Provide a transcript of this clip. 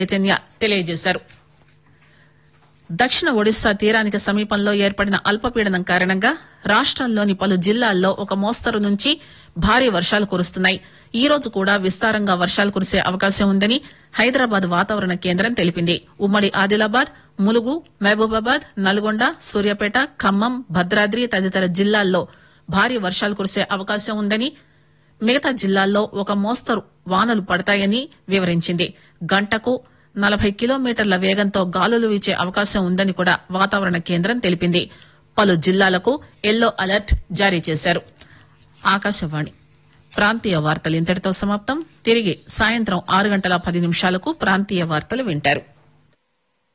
చైతన్య తెలియజేశారు దక్షిణ ఒడిశా తీరానికి సమీపంలో ఏర్పడిన అల్పపీడనం కారణంగా రాష్టంలోని పలు జిల్లాల్లో ఒక మోస్తరు నుంచి భారీ వర్షాలు కురుస్తున్నాయి ఈ రోజు కూడా విస్తారంగా వర్షాలు కురిసే అవకాశం ఉందని హైదరాబాద్ వాతావరణ కేంద్రం తెలిపింది ఉమ్మడి ఆదిలాబాద్ ములుగు మహబూబాబాద్ నల్గొండ సూర్యాపేట ఖమ్మం భద్రాద్రి తదితర జిల్లాల్లో భారీ వర్షాలు కురిసే అవకాశం ఉందని మిగతా జిల్లాల్లో ఒక మోస్తరు వానలు పడతాయని వివరించింది గంటకు నలభై కిలోమీటర్ల వేగంతో గాలులు వీచే అవకాశం ఉందని కూడా వాతావరణ కేంద్రం తెలిపింది పలు జిల్లాలకు ఎల్లో అలర్ట్ జారీ చేశారు ఆకాశవాణి ప్రాంతీయ వార్తలు ఇంతటితో సమాప్తం తిరిగి సాయంత్రం ఆరు గంటల పది నిమిషాలకు ప్రాంతీయ వార్తలు వింటారు